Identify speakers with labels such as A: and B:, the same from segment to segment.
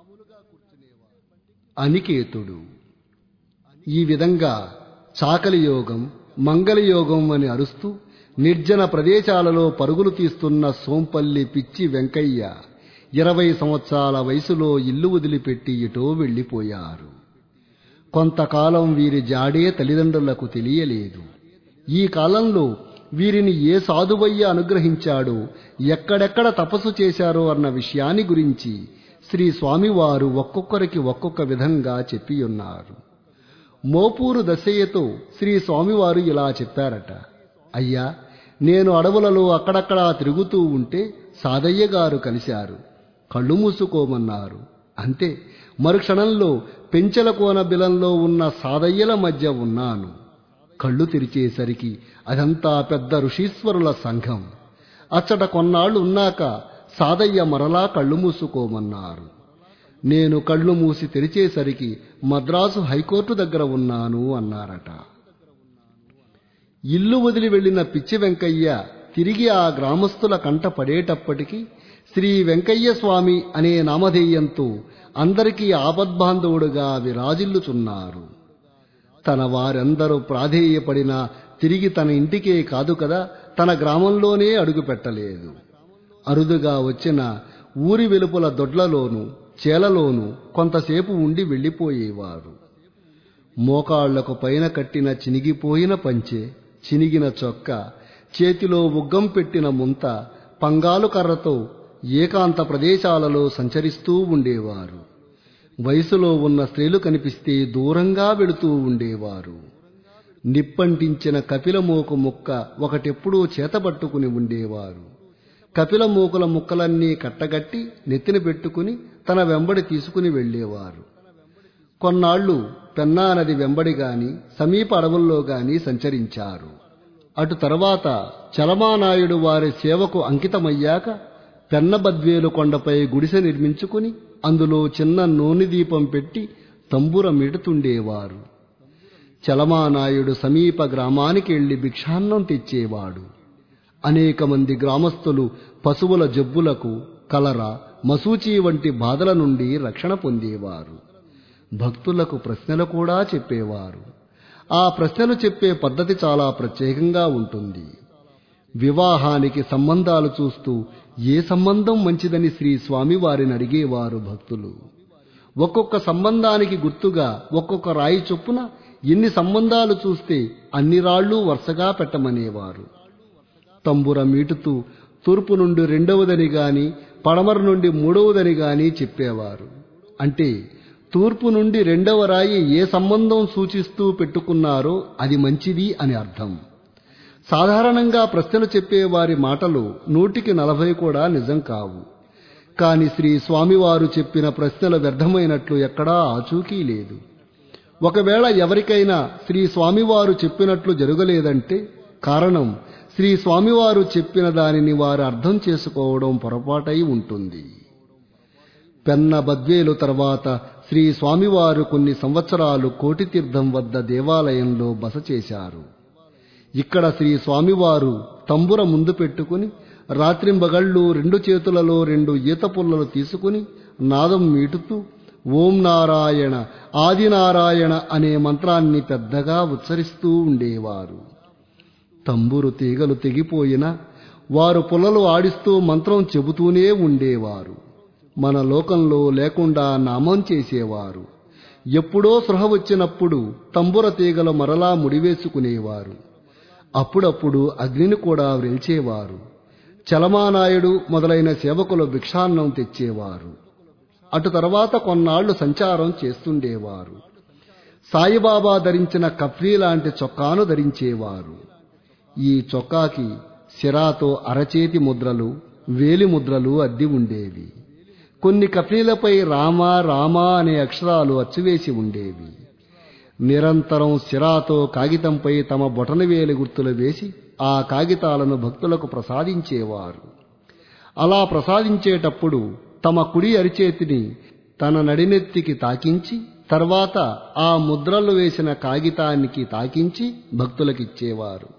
A: అనికేతుడు ఈ విధంగా చాకలి యోగం మంగళయోగం అని అరుస్తూ నిర్జన ప్రదేశాలలో పరుగులు తీస్తున్న సోంపల్లి పిచ్చి వెంకయ్య ఇరవై సంవత్సరాల వయసులో ఇల్లు వదిలిపెట్టి ఎటో వెళ్ళిపోయారు కొంతకాలం వీరి జాడే తల్లిదండ్రులకు తెలియలేదు ఈ కాలంలో వీరిని ఏ సాధువయ్య అనుగ్రహించాడో ఎక్కడెక్కడ తపస్సు చేశారో అన్న విషయాన్ని గురించి శ్రీ స్వామివారు ఒక్కొక్కరికి ఒక్కొక్క విధంగా చెప్పియున్నారు మోపూరు దశయ్యతో శ్రీ స్వామివారు ఇలా చెప్పారట అయ్యా నేను అడవులలో అక్కడక్కడా తిరుగుతూ ఉంటే సాదయ్య గారు కలిశారు కళ్ళు మూసుకోమన్నారు అంతే మరుక్షణంలో పెంచల కోన బిలంలో ఉన్న సాదయ్యల మధ్య ఉన్నాను కళ్ళు తెరిచేసరికి అదంతా పెద్ద ఋషీశ్వరుల సంఘం అచ్చట కొన్నాళ్లు ఉన్నాక సాదయ్య మరలా కళ్ళు మూసుకోమన్నారు నేను కళ్ళు మూసి తెరిచేసరికి మద్రాసు హైకోర్టు దగ్గర ఉన్నాను అన్నారట ఇల్లు వదిలి వెళ్లిన పిచ్చి వెంకయ్య తిరిగి ఆ గ్రామస్తుల కంట పడేటప్పటికి శ్రీ వెంకయ్య స్వామి అనే నామధేయంతో అందరికీ ఆపద్బాంధవుడుగా విరాజిల్లుచున్నారు తన వారెందరూ ప్రాధేయపడినా తిరిగి తన ఇంటికే కాదు కదా తన గ్రామంలోనే అడుగు పెట్టలేదు అరుదుగా వచ్చిన ఊరి వెలుపల దొడ్లలోనూ చేలలోనూ కొంతసేపు ఉండి వెళ్ళిపోయేవారు మోకాళ్లకు పైన కట్టిన చినిగిపోయిన పంచె చినిగిన చొక్క చేతిలో ఉగ్గం పెట్టిన ముంత పంగాలు కర్రతో ఏకాంత ప్రదేశాలలో సంచరిస్తూ ఉండేవారు వయసులో ఉన్న స్త్రీలు కనిపిస్తే దూరంగా వెళుతూ ఉండేవారు నిప్పంటించిన కపిలమోకు ముక్క ఒకటెప్పుడూ చేతబట్టుకుని ఉండేవారు కపిలమోకుల ముక్కలన్నీ కట్టగట్టి నెత్తిన పెట్టుకుని తన వెంబడి తీసుకుని వెళ్ళేవారు కొన్నాళ్లు పెన్నా నది వెంబడి గాని సమీప అడవుల్లో గాని సంచరించారు అటు తర్వాత చలమానాయుడు వారి సేవకు అంకితమయ్యాక పెన్నబద్వేలు కొండపై గుడిసె నిర్మించుకుని అందులో చిన్న నూనె దీపం పెట్టి తంబుర మిడుతుండేవారు చలమానాయుడు సమీప గ్రామానికి వెళ్లి భిక్షాన్నం తెచ్చేవాడు అనేక మంది గ్రామస్తులు పశువుల జబ్బులకు కలర మసూచి వంటి బాధల నుండి రక్షణ పొందేవారు భక్తులకు ప్రశ్నలు కూడా చెప్పేవారు ఆ ప్రశ్నలు చెప్పే పద్ధతి చాలా ప్రత్యేకంగా ఉంటుంది వివాహానికి సంబంధాలు చూస్తూ ఏ సంబంధం మంచిదని శ్రీ స్వామివారిని అడిగేవారు భక్తులు ఒక్కొక్క సంబంధానికి గుర్తుగా ఒక్కొక్క రాయి చొప్పున ఎన్ని సంబంధాలు చూస్తే అన్ని రాళ్లు వరుసగా పెట్టమనేవారు తంబుర మీటుతూ తూర్పు నుండి రెండవదని గాని పడమర నుండి మూడవదని గాని చెప్పేవారు అంటే తూర్పు నుండి రెండవ రాయి ఏ సంబంధం సూచిస్తూ పెట్టుకున్నారో అది మంచిది అని అర్థం సాధారణంగా ప్రశ్నలు చెప్పే వారి మాటలు నూటికి నలభై కూడా నిజం కావు కాని శ్రీ స్వామివారు చెప్పిన ప్రశ్నలు వ్యర్థమైనట్లు ఎక్కడా ఆచూకీ లేదు ఒకవేళ ఎవరికైనా శ్రీ స్వామివారు చెప్పినట్లు జరగలేదంటే కారణం శ్రీ స్వామివారు చెప్పిన దానిని వారు అర్థం చేసుకోవడం పొరపాటై ఉంటుంది పెన్న బద్వేలు తర్వాత శ్రీ స్వామివారు కొన్ని సంవత్సరాలు కోటితీర్థం వద్ద దేవాలయంలో బస చేశారు ఇక్కడ శ్రీ స్వామివారు తంబుర ముందు పెట్టుకుని రాత్రింబగళ్ళు రెండు చేతులలో రెండు ఈత పుల్లలు తీసుకుని నాదం మీటుతూ ఓం నారాయణ ఆదినారాయణ అనే మంత్రాన్ని పెద్దగా ఉచ్చరిస్తూ ఉండేవారు తంబురు తీగలు తెగిపోయినా వారు పుల్లలు ఆడిస్తూ మంత్రం చెబుతూనే ఉండేవారు మన లోకంలో లేకుండా నామం చేసేవారు ఎప్పుడో సృహ వచ్చినప్పుడు తంబుర తీగలు మరలా ముడివేసుకునేవారు అప్పుడప్పుడు అగ్నిని కూడా వ్రెల్చేవారు చలమానాయుడు మొదలైన సేవకులు భిక్షాన్నం తెచ్చేవారు అటు తర్వాత కొన్నాళ్లు సంచారం చేస్తుండేవారు సాయిబాబా ధరించిన కఫ్రీ లాంటి చొక్కాను ధరించేవారు ఈ చొక్కాకి సిరాతో అరచేతి ముద్రలు వేలి ముద్రలు అద్ది ఉండేవి కొన్ని కఫ్రీలపై రామ రామ అనే అక్షరాలు అచ్చువేసి ఉండేవి నిరంతరం సిరాతో కాగితంపై తమ బొటనవేలి గుర్తులు వేసి ఆ కాగితాలను భక్తులకు ప్రసాదించేవారు అలా ప్రసాదించేటప్పుడు తమ కుడి అరిచేతిని తన నడినెత్తికి తాకించి తర్వాత ఆ ముద్రలు వేసిన కాగితానికి తాకించి భక్తులకిచ్చేవారు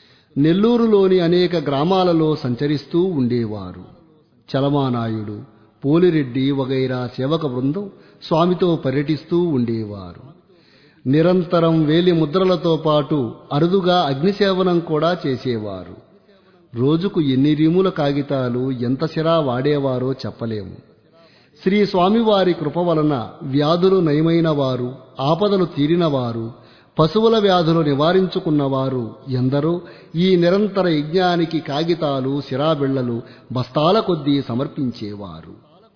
A: నెల్లూరులోని అనేక గ్రామాలలో సంచరిస్తూ ఉండేవారు చలమానాయుడు పోలిరెడ్డి వగైరా సేవక బృందం స్వామితో పర్యటిస్తూ ఉండేవారు నిరంతరం వేలి ముద్రలతో పాటు అరుదుగా అగ్నిసేవనం కూడా చేసేవారు రోజుకు ఎన్ని రీముల కాగితాలు ఎంత సిరా వాడేవారో చెప్పలేము శ్రీ స్వామివారి కృప వలన వ్యాధులు నయమైన వారు ఆపదలు తీరినవారు పశువుల వ్యాధులు నివారించుకున్నవారు ఎందరో ఈ నిరంతర యజ్ఞానికి కాగితాలు సిరాబిళ్లలు బస్తాల కొద్దీ సమర్పించేవారు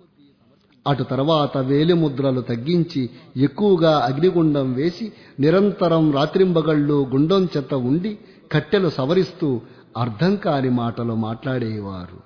A: అటు తర్వాత వేలిముద్రలు తగ్గించి ఎక్కువగా అగ్నిగుండం వేసి నిరంతరం రాత్రింబగళ్ళు గుండం చెత్త ఉండి కట్టెలు సవరిస్తూ అర్థం కాని మాటలు మాట్లాడేవారు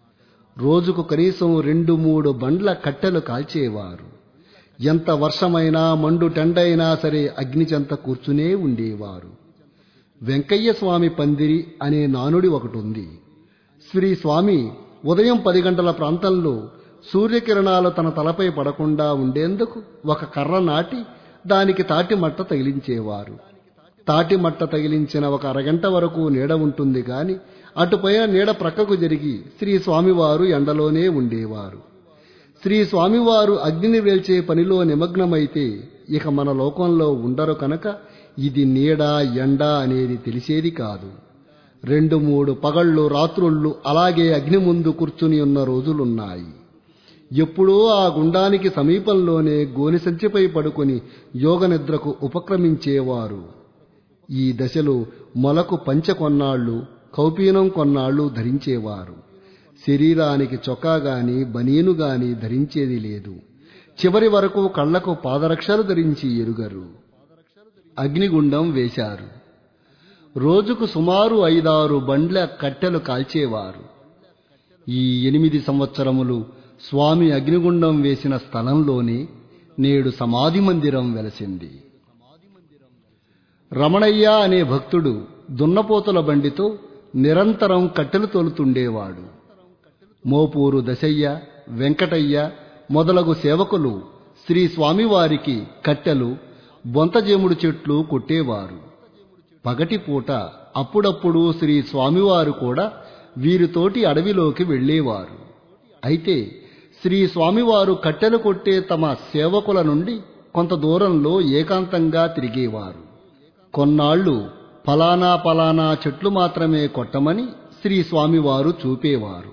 A: రోజుకు కనీసం రెండు మూడు బండ్ల కట్టెలు కాల్చేవారు ఎంత వర్షమైనా మండు టెండైనా సరే అగ్ని చెంత కూర్చునే ఉండేవారు వెంకయ్య స్వామి పందిరి అనే నానుడి ఒకటి ఉంది శ్రీ స్వామి ఉదయం పది గంటల ప్రాంతంలో సూర్యకిరణాలు తన తలపై పడకుండా ఉండేందుకు ఒక కర్ర నాటి దానికి తాటి మట్ట తగిలించేవారు తాటి మట్ట తగిలించిన ఒక అరగంట వరకు నీడ ఉంటుంది గాని అటుపైన నీడ ప్రక్కకు జరిగి శ్రీ స్వామివారు ఎండలోనే ఉండేవారు శ్రీ స్వామివారు అగ్నిని వేల్చే పనిలో నిమగ్నమైతే ఇక మన లోకంలో ఉండరు కనుక ఇది నీడ ఎండ అనేది తెలిసేది కాదు రెండు మూడు పగళ్ళు రాత్రుళ్ళు అలాగే అగ్ని ముందు కూర్చుని ఉన్న రోజులున్నాయి ఎప్పుడో ఆ గుండానికి సమీపంలోనే గోని సంచిపై పడుకొని యోగ నిద్రకు ఉపక్రమించేవారు ఈ దశలో మొలకు పంచె కొన్నాళ్ళు కౌపీనం కొన్నాళ్ళు ధరించేవారు శరీరానికి చొక్కా గాని బనీను గాని ధరించేది లేదు చివరి వరకు కళ్లకు పాదరక్షలు ధరించి ఎరుగరు అగ్నిగుండం వేశారు రోజుకు సుమారు ఐదారు బండ్ల కట్టెలు కాల్చేవారు ఈ ఎనిమిది సంవత్సరములు స్వామి అగ్నిగుండం వేసిన స్థలంలోనే నేడు సమాధి మందిరం వెలసింది రమణయ్య అనే భక్తుడు దున్నపోతుల బండితో నిరంతరం కట్టెలు తోలుతుండేవాడు మోపూరు దశయ్య వెంకటయ్య మొదలగు సేవకులు శ్రీ స్వామివారికి కట్టెలు బొంతజేముడు చెట్లు కొట్టేవారు పగటిపూట అప్పుడప్పుడు శ్రీ స్వామివారు కూడా వీరితోటి అడవిలోకి వెళ్ళేవారు అయితే శ్రీ స్వామివారు కట్టెలు కొట్టే తమ సేవకుల నుండి కొంత దూరంలో ఏకాంతంగా తిరిగేవారు కొన్నాళ్లు ఫలానా ఫలానా చెట్లు మాత్రమే కొట్టమని శ్రీ స్వామివారు చూపేవారు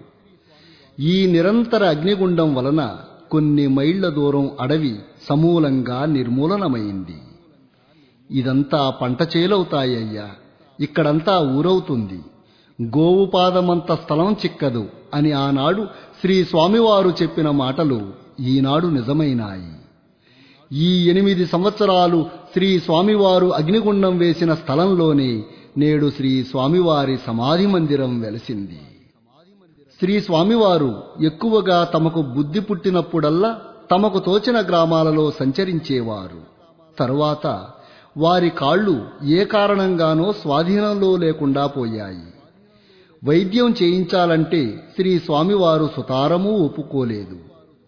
A: ఈ నిరంతర అగ్నిగుండం వలన కొన్ని మైళ్ల దూరం అడవి సమూలంగా నిర్మూలనమైంది ఇదంతా పంట చేలవుతాయ్యా ఇక్కడంతా ఊరవుతుంది గోవు పాదమంత స్థలం చిక్కదు అని ఆనాడు శ్రీ స్వామివారు చెప్పిన మాటలు ఈనాడు నిజమైనాయి ఈ ఎనిమిది సంవత్సరాలు శ్రీ స్వామివారు అగ్నిగుండం వేసిన స్థలంలోనే నేడు శ్రీ స్వామివారి సమాధి మందిరం వెలసింది శ్రీ స్వామివారు ఎక్కువగా తమకు బుద్ధి పుట్టినప్పుడల్లా తమకు తోచిన గ్రామాలలో సంచరించేవారు తరువాత వారి కాళ్ళు ఏ కారణంగానో స్వాధీనంలో లేకుండా పోయాయి వైద్యం చేయించాలంటే శ్రీ స్వామివారు సుతారమూ ఒప్పుకోలేదు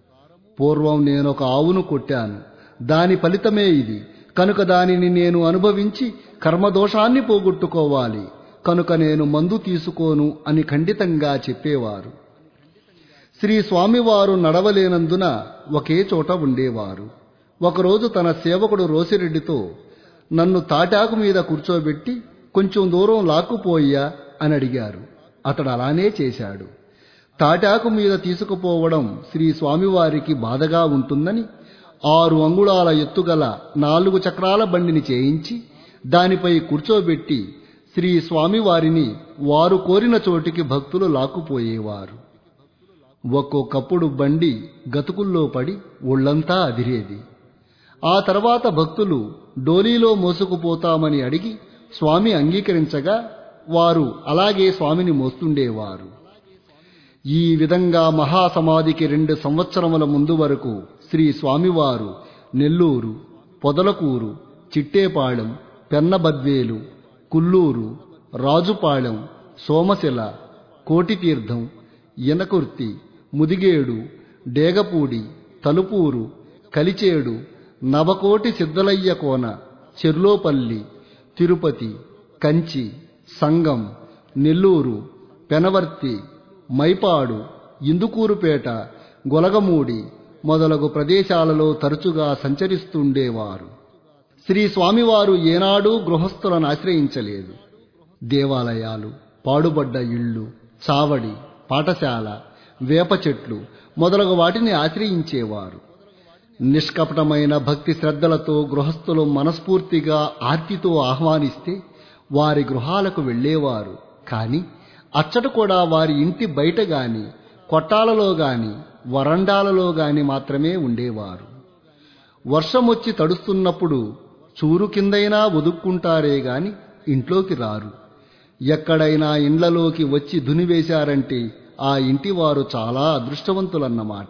A: పూర్వం నేనొక ఆవును కొట్టాను దాని ఫలితమే ఇది కనుక దానిని నేను అనుభవించి కర్మదోషాన్ని పోగొట్టుకోవాలి కనుక నేను మందు తీసుకోను అని ఖండితంగా చెప్పేవారు శ్రీ స్వామివారు నడవలేనందున ఒకే చోట ఉండేవారు ఒకరోజు తన సేవకుడు రోసిరెడ్డితో నన్ను తాటాకు మీద కూర్చోబెట్టి కొంచెం దూరం లాక్కుపోయ్యా అని అడిగారు అతడు అలానే చేశాడు తాటాకు మీద తీసుకుపోవడం శ్రీ స్వామివారికి బాధగా ఉంటుందని ఆరు అంగుళాల ఎత్తుగల నాలుగు చక్రాల బండిని చేయించి దానిపై కూర్చోబెట్టి శ్రీ స్వామివారిని వారు కోరిన చోటికి భక్తులు లాక్కుపోయేవారు ఒక్కొక్కప్పుడు బండి గతుకుల్లో పడి ఒళ్లంతా అదిరేది ఆ తర్వాత భక్తులు డోలీలో మోసుకుపోతామని అడిగి స్వామి అంగీకరించగా వారు అలాగే స్వామిని మోస్తుండేవారు ఈ విధంగా మహాసమాధికి రెండు సంవత్సరముల ముందు వరకు శ్రీ స్వామివారు నెల్లూరు పొదలకూరు చిట్టేపాళెం పెన్నబద్వేలు కుల్లూరు రాజుపాళెం సోమశిల కోటితీర్థం ఇనకుర్తి ముదిగేడు డేగపూడి తలుపూరు కలిచేడు నవకోటి సిద్ధలయ్య కోన చెర్లోపల్లి తిరుపతి కంచి సంగం నెల్లూరు పెనవర్తి మైపాడు ఇందుకూరుపేట గొలగమూడి మొదలగు ప్రదేశాలలో తరచుగా సంచరిస్తుండేవారు శ్రీ స్వామివారు ఏనాడూ గృహస్థులను ఆశ్రయించలేదు దేవాలయాలు పాడుబడ్డ ఇళ్ళు చావడి పాఠశాల వేప చెట్లు మొదలగు వాటిని ఆశ్రయించేవారు నిష్కపటమైన భక్తి శ్రద్ధలతో గృహస్థులు మనస్ఫూర్తిగా ఆర్తితో ఆహ్వానిస్తే వారి గృహాలకు వెళ్ళేవారు కాని అచ్చట కూడా వారి ఇంటి బయట గాని కొట్టాలలో గాని వరండాలలో గాని మాత్రమే ఉండేవారు వర్షం వచ్చి తడుస్తున్నప్పుడు చూరు కిందైనా ఒదుక్కుంటారే గాని ఇంట్లోకి రారు ఎక్కడైనా ఇండ్లలోకి వచ్చి దునివేశారంటే ఆ ఇంటివారు చాలా అదృష్టవంతులన్నమాట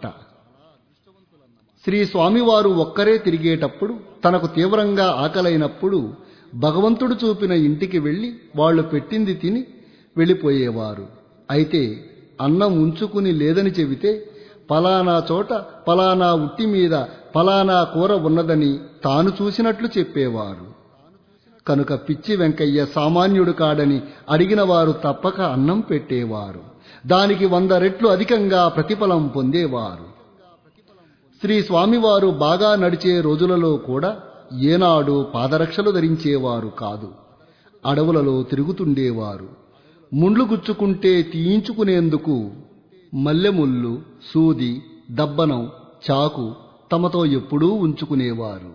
A: శ్రీ స్వామివారు ఒక్కరే తిరిగేటప్పుడు తనకు తీవ్రంగా ఆకలైనప్పుడు భగవంతుడు చూపిన ఇంటికి వెళ్ళి వాళ్ళు పెట్టింది తిని వెళ్ళిపోయేవారు అయితే అన్నం ఉంచుకుని లేదని చెబితే పలానా చోట పలానా ఉట్టి మీద పలానా కూర ఉన్నదని తాను చూసినట్లు చెప్పేవారు కనుక పిచ్చి వెంకయ్య సామాన్యుడు కాడని అడిగిన వారు తప్పక అన్నం పెట్టేవారు దానికి వంద రెట్లు అధికంగా ప్రతిఫలం పొందేవారు శ్రీ స్వామివారు బాగా నడిచే రోజులలో కూడా ఏనాడు పాదరక్షలు ధరించేవారు కాదు అడవులలో తిరుగుతుండేవారు ముండ్లు గుచ్చుకుంటే తీయించుకునేందుకు మల్లెముళ్ళు సూది దబ్బనం చాకు తమతో ఎప్పుడూ ఉంచుకునేవారు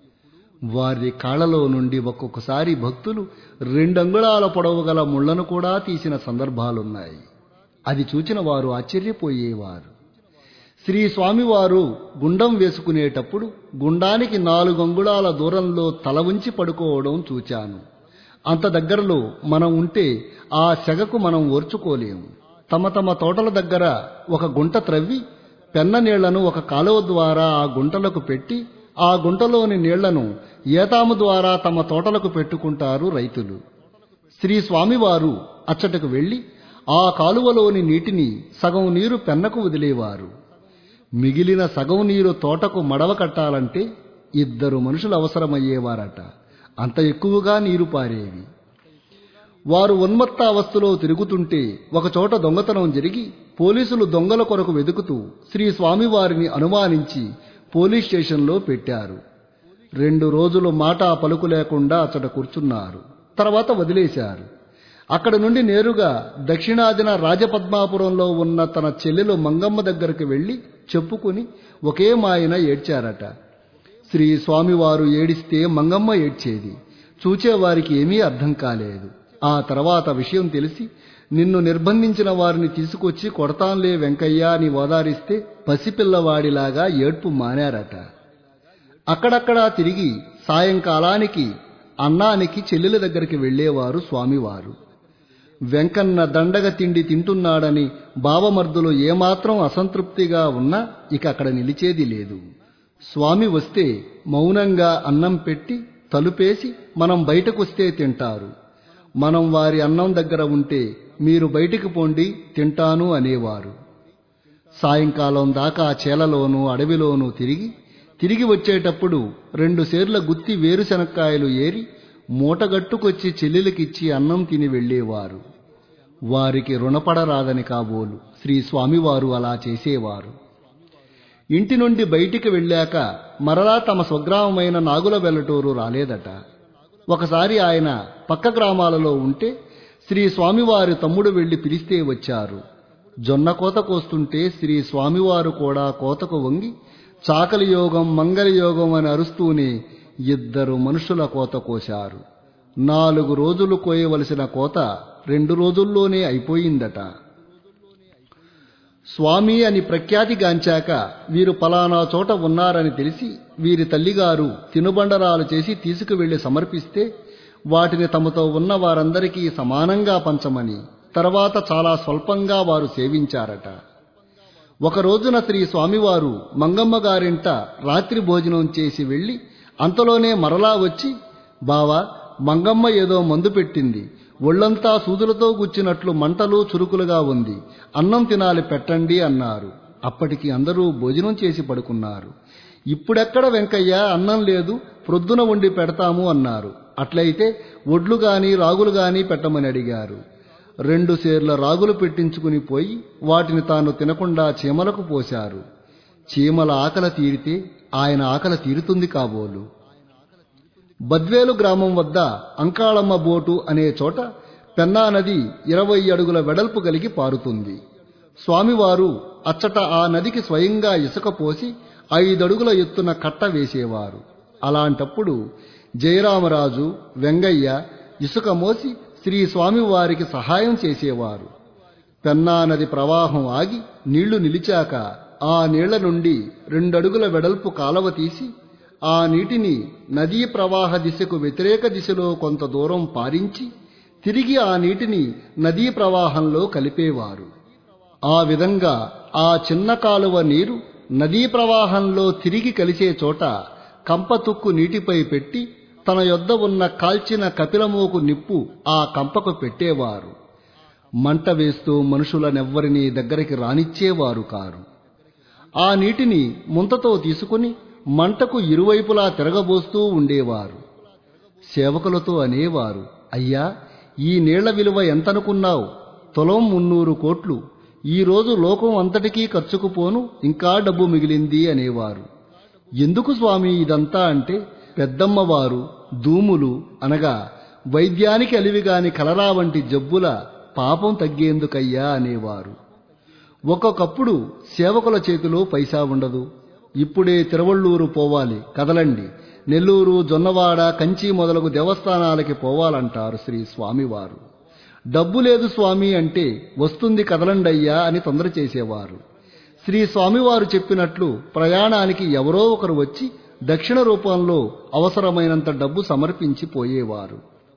A: వారి కాళ్లలో నుండి ఒక్కొక్కసారి భక్తులు రెండంగుళాల పొడవు గల ముళ్లను కూడా తీసిన సందర్భాలున్నాయి అది చూచిన వారు ఆశ్చర్యపోయేవారు శ్రీ స్వామివారు గుండం వేసుకునేటప్పుడు గుండానికి నాలుగు అంగుళాల దూరంలో తల ఉంచి పడుకోవడం చూచాను అంత దగ్గరలో మనం ఉంటే ఆ సెగకు మనం ఓర్చుకోలేము తమ తమ తోటల దగ్గర ఒక గుంట త్రవ్వి పెన్న నీళ్లను ఒక కాలువ ద్వారా ఆ గుంటలకు పెట్టి ఆ గుంటలోని నీళ్లను ఏతాము ద్వారా తమ తోటలకు పెట్టుకుంటారు రైతులు శ్రీ స్వామివారు అచ్చటకు వెళ్లి ఆ కాలువలోని నీటిని సగం నీరు పెన్నకు వదిలేవారు మిగిలిన సగం నీరు తోటకు మడవ కట్టాలంటే ఇద్దరు మనుషులు అవసరమయ్యేవారట అంత ఎక్కువగా నీరు పారేవి వారు ఉన్మత్త అవస్థలో తిరుగుతుంటే ఒకచోట దొంగతనం జరిగి పోలీసులు దొంగల కొరకు వెతుకుతూ శ్రీ స్వామివారిని అనుమానించి పోలీస్ స్టేషన్లో పెట్టారు రెండు రోజులు మాట పలుకు లేకుండా అచ్చట కూర్చున్నారు తర్వాత వదిలేశారు అక్కడ నుండి నేరుగా దక్షిణాదిన రాజపద్మాపురంలో ఉన్న తన చెల్లెలు మంగమ్మ దగ్గరికి వెళ్లి చెప్పుకుని ఒకే మాయన ఏడ్చారట శ్రీ స్వామివారు ఏడిస్తే మంగమ్మ ఏడ్చేది చూచేవారికి ఏమీ అర్థం కాలేదు ఆ తర్వాత విషయం తెలిసి నిన్ను నిర్బంధించిన వారిని తీసుకొచ్చి కొడతాంలే వెంకయ్య అని ఓదారిస్తే పసిపిల్లవాడిలాగా ఏడ్పు మానారట అక్కడక్కడా తిరిగి సాయంకాలానికి అన్నానికి చెల్లెల దగ్గరికి వెళ్లేవారు స్వామివారు వెంకన్న దండగ తిండి తింటున్నాడని బావమర్దులు ఏమాత్రం అసంతృప్తిగా ఉన్నా ఇక అక్కడ నిలిచేది లేదు స్వామి వస్తే మౌనంగా అన్నం పెట్టి తలుపేసి మనం బయటకొస్తే తింటారు మనం వారి అన్నం దగ్గర ఉంటే మీరు బయటికి పోండి తింటాను అనేవారు సాయంకాలం దాకా చేలలోనూ అడవిలోనూ తిరిగి తిరిగి వచ్చేటప్పుడు రెండు సేర్ల గుత్తి వేరుశనక్కాయలు ఏరి మూటగట్టుకొచ్చి చెల్లెలకిచ్చి అన్నం తిని వెళ్ళేవారు వారికి రుణపడరాదని కాబోలు శ్రీ స్వామివారు అలా చేసేవారు ఇంటి నుండి బయటికి వెళ్ళాక మరలా తమ స్వగ్రామమైన నాగుల వెల్లటూరు రాలేదట ఒకసారి ఆయన పక్క గ్రామాలలో ఉంటే శ్రీ స్వామివారి తమ్ముడు వెళ్లి పిలిస్తే వచ్చారు జొన్న కోత కోస్తుంటే శ్రీ స్వామివారు కూడా కోతకు వంగి చాకలి యోగం మంగళ యోగం అని అరుస్తూనే ఇద్దరు మనుషుల కోత కోశారు నాలుగు రోజులు కోయవలసిన కోత రెండు రోజుల్లోనే అయిపోయిందట స్వామి అని ప్రఖ్యాతిగాంచాక వీరు పలానా చోట ఉన్నారని తెలిసి వీరి తల్లిగారు తినుబండరాలు చేసి తీసుకువెళ్లి సమర్పిస్తే వాటిని తమతో ఉన్న వారందరికీ సమానంగా పంచమని తర్వాత చాలా స్వల్పంగా వారు సేవించారట ఒక రోజున శ్రీ స్వామివారు మంగమ్మ గారింట రాత్రి భోజనం చేసి వెళ్లి అంతలోనే మరలా వచ్చి బావా మంగమ్మ ఏదో మందు పెట్టింది ఒళ్లంతా సూదులతో గుచ్చినట్లు మంటలు చురుకులుగా ఉంది అన్నం తినాలి పెట్టండి అన్నారు అప్పటికి అందరూ భోజనం చేసి పడుకున్నారు ఇప్పుడెక్కడ వెంకయ్య అన్నం లేదు ప్రొద్దున వండి పెడతాము అన్నారు అట్లయితే ఒడ్లు గాని రాగులు గాని పెట్టమని అడిగారు రెండు సేర్ల రాగులు పెట్టించుకుని పోయి వాటిని తాను తినకుండా చీమలకు పోశారు చీమల ఆకలి తీరితే ఆయన ఆకలి తీరుతుంది కాబోలు బద్వేలు గ్రామం వద్ద అంకాళమ్మ బోటు అనే చోట పెన్నా నది ఇరవై అడుగుల వెడల్పు కలిగి పారుతుంది స్వామివారు అచ్చట ఆ నదికి స్వయంగా ఇసుక పోసి ఐదడుగుల ఎత్తున కట్ట వేసేవారు అలాంటప్పుడు జయరామరాజు వెంగయ్య ఇసుక మోసి శ్రీ స్వామివారికి సహాయం చేసేవారు పెన్నా నది ప్రవాహం ఆగి నీళ్లు నిలిచాక ఆ నీళ్ల నుండి రెండడుగుల వెడల్పు కాలవ తీసి ఆ నీటిని నదీ ప్రవాహ దిశకు వ్యతిరేక దిశలో కొంత దూరం పారించి తిరిగి ఆ నీటిని నదీ ప్రవాహంలో కలిపేవారు ఆ విధంగా ఆ చిన్న కాలువ నీరు నదీ ప్రవాహంలో తిరిగి కలిసే చోట కంపతుక్కు నీటిపై పెట్టి తన యొద్ద ఉన్న కాల్చిన కపిలమోకు నిప్పు ఆ కంపకు పెట్టేవారు మంట వేస్తూ మనుషులనెవ్వరినీ దగ్గరికి రానిచ్చేవారు కారు ఆ నీటిని ముంతతో తీసుకుని మంటకు ఇరువైపులా తిరగబోస్తూ ఉండేవారు సేవకులతో అనేవారు అయ్యా ఈ నీళ్ల విలువ ఎంతనుకున్నావు తులం మున్నూరు కోట్లు ఈ రోజు లోకం అంతటికీ ఖర్చుకు పోను ఇంకా డబ్బు మిగిలింది అనేవారు ఎందుకు స్వామి ఇదంతా అంటే పెద్దమ్మవారు దూములు అనగా వైద్యానికి అలివిగాని కలరా వంటి జబ్బుల పాపం తగ్గేందుకయ్యా అనేవారు ఒక్కొక్కప్పుడు సేవకుల చేతిలో పైసా ఉండదు ఇప్పుడే తిరువళ్ళూరు పోవాలి కదలండి నెల్లూరు జొన్నవాడ కంచి మొదలగు దేవస్థానాలకి పోవాలంటారు శ్రీ స్వామివారు డబ్బు లేదు స్వామి అంటే వస్తుంది కదలండయ్యా అని తొందర చేసేవారు శ్రీ స్వామివారు చెప్పినట్లు ప్రయాణానికి ఎవరో ఒకరు వచ్చి దక్షిణ రూపంలో అవసరమైనంత డబ్బు సమర్పించి పోయేవారు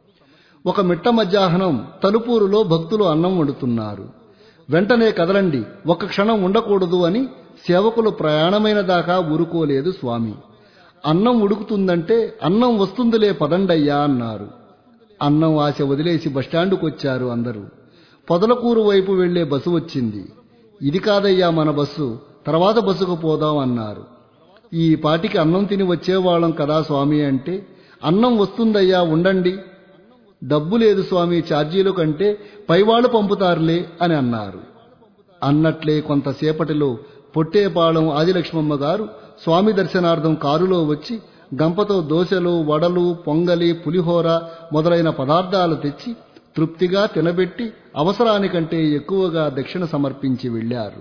A: ఒక మిట్ట మధ్యాహ్నం తలుపూరులో భక్తులు అన్నం వండుతున్నారు వెంటనే కదలండి ఒక్క క్షణం ఉండకూడదు అని సేవకులు ప్రయాణమైన దాకా ఊరుకోలేదు స్వామి అన్నం ఉడుకుతుందంటే అన్నం వస్తుందిలే పదండయ్యా అన్నారు అన్నం ఆశ వదిలేసి బస్టాండుకు వచ్చారు అందరూ పొదలకూరు వైపు వెళ్లే బస్సు వచ్చింది ఇది కాదయ్యా మన బస్సు తర్వాత బస్సుకు పోదాం అన్నారు ఈ పాటికి అన్నం తిని వచ్చేవాళ్ళం కదా స్వామి అంటే అన్నం వస్తుందయ్యా ఉండండి డబ్బు లేదు స్వామి ఛార్జీలు కంటే పైవాళ్ళు పంపుతారులే అని అన్నారు అన్నట్లే కొంతసేపటిలో పొట్టేపాళెం ఆదిలక్ష్మమ్మ గారు స్వామి దర్శనార్థం కారులో వచ్చి గంపతో దోశలు వడలు పొంగలి పులిహోర మొదలైన పదార్థాలు తెచ్చి తృప్తిగా తినబెట్టి అవసరానికంటే ఎక్కువగా దక్షిణ సమర్పించి వెళ్లారు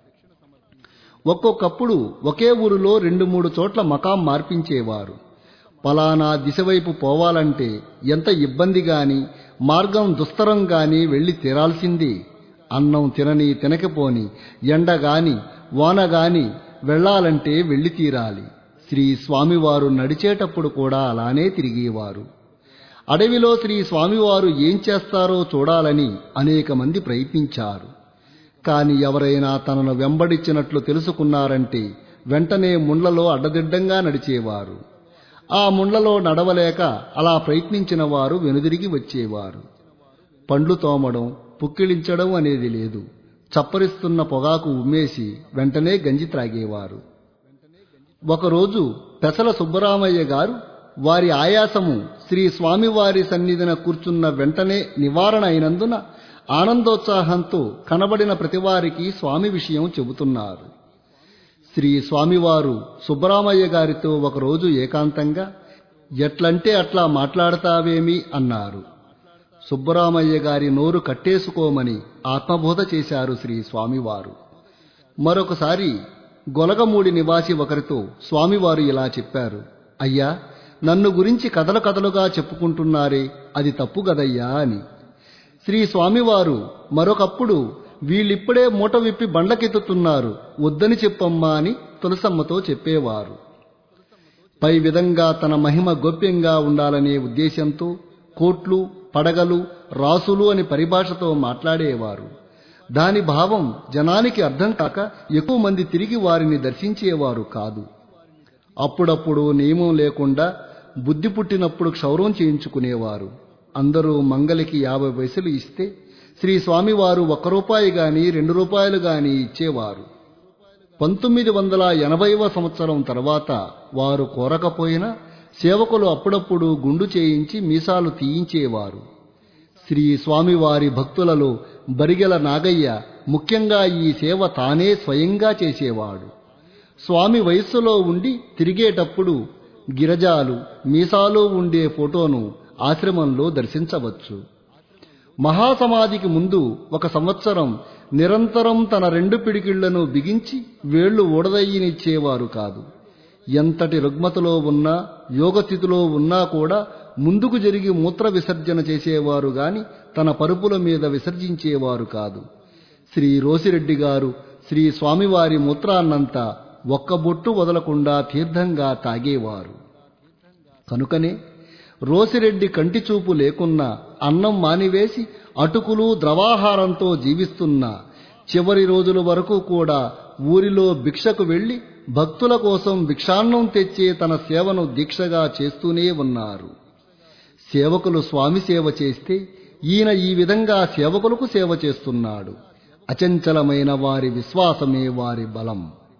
A: ఒక్కొక్కప్పుడు ఒకే ఊరిలో రెండు మూడు చోట్ల మకాం మార్పించేవారు పలానా దిశ వైపు పోవాలంటే ఎంత ఇబ్బంది గాని మార్గం దుస్తరం గాని వెళ్లి తీరాల్సింది అన్నం తినని తినకపోని ఎండ గాని వాన గాని వెళ్లాలంటే వెళ్లి తీరాలి శ్రీ స్వామివారు నడిచేటప్పుడు కూడా అలానే తిరిగేవారు అడవిలో శ్రీ స్వామివారు ఏం చేస్తారో చూడాలని అనేక మంది ప్రయత్నించారు కాని ఎవరైనా తనను వెంబడించినట్లు తెలుసుకున్నారంటే వెంటనే ముండ్లలో అడ్డదిడ్డంగా నడిచేవారు ఆ ముండ్లలో నడవలేక అలా ప్రయత్నించిన వారు వెనుదిరిగి వచ్చేవారు పండ్లు తోమడం పుక్కిలించడం అనేది లేదు చప్పరిస్తున్న పొగాకు ఉమ్మేసి వెంటనే గంజి త్రాగేవారు ఒకరోజు పెసల సుబ్బరామయ్య గారు వారి ఆయాసము శ్రీ స్వామివారి సన్నిధిన కూర్చున్న వెంటనే నివారణ అయినందున ఆనందోత్సాహంతో కనబడిన ప్రతివారికి స్వామి విషయం చెబుతున్నారు శ్రీ స్వామివారు సుబ్బరామయ్య గారితో ఒకరోజు ఏకాంతంగా ఎట్లంటే అట్లా మాట్లాడతావేమి అన్నారు సుబ్బరామయ్య గారి నోరు కట్టేసుకోమని ఆత్మబోధ చేశారు శ్రీ స్వామివారు మరొకసారి గొలగమూడి నివాసి ఒకరితో స్వామివారు ఇలా చెప్పారు అయ్యా నన్ను గురించి కథలు కథలుగా చెప్పుకుంటున్నారే అది తప్పు గదయ్యా అని శ్రీ స్వామివారు మరొకప్పుడు వీళ్ళిప్పుడే మూట విప్పి బండ్లకెత్తుతున్నారు వద్దని చెప్పమ్మా అని తులసమ్మతో చెప్పేవారు పై విధంగా తన మహిమ గోప్యంగా ఉండాలనే ఉద్దేశంతో కోట్లు పడగలు రాసులు అని పరిభాషతో మాట్లాడేవారు దాని భావం జనానికి అర్థం కాక ఎక్కువ మంది తిరిగి వారిని దర్శించేవారు కాదు అప్పుడప్పుడు నియమం లేకుండా బుద్ధి పుట్టినప్పుడు క్షౌరం చేయించుకునేవారు అందరూ మంగలికి యాభై పైసలు ఇస్తే శ్రీ స్వామివారు ఒక్క రూపాయి గాని రెండు రూపాయలు గాని ఇచ్చేవారు పంతొమ్మిది వందల ఎనభైవ సంవత్సరం తర్వాత వారు కోరకపోయినా సేవకులు అప్పుడప్పుడు గుండు చేయించి మీసాలు తీయించేవారు శ్రీ స్వామివారి భక్తులలో బరిగెల నాగయ్య ముఖ్యంగా ఈ సేవ తానే స్వయంగా చేసేవాడు స్వామి వయస్సులో ఉండి తిరిగేటప్పుడు గిరజాలు మీసాలు ఉండే ఫోటోను ఆశ్రమంలో దర్శించవచ్చు మహాసమాధికి ముందు ఒక సంవత్సరం నిరంతరం తన రెండు పిడికిళ్లను బిగించి వేళ్లు ఊడదయ్యనిచ్చేవారు కాదు ఎంతటి రుగ్మతలో ఉన్నా యోగస్థితిలో ఉన్నా కూడా ముందుకు జరిగి మూత్ర విసర్జన చేసేవారు గాని తన పరుపుల మీద విసర్జించేవారు కాదు శ్రీ రోసిరెడ్డి గారు శ్రీ స్వామివారి మూత్రాన్నంతా ఒక్క బొట్టు వదలకుండా తీర్థంగా తాగేవారు కనుకనే రోసిరెడ్డి కంటి చూపు లేకున్నా అన్నం మానివేసి అటుకులు ద్రవాహారంతో జీవిస్తున్న చివరి రోజుల వరకు కూడా ఊరిలో భిక్షకు వెళ్లి భక్తుల కోసం భిక్షాన్నం తెచ్చే తన సేవను దీక్షగా చేస్తూనే ఉన్నారు సేవకులు స్వామి సేవ చేస్తే ఈయన ఈ విధంగా సేవకులకు సేవ చేస్తున్నాడు అచంచలమైన వారి విశ్వాసమే వారి బలం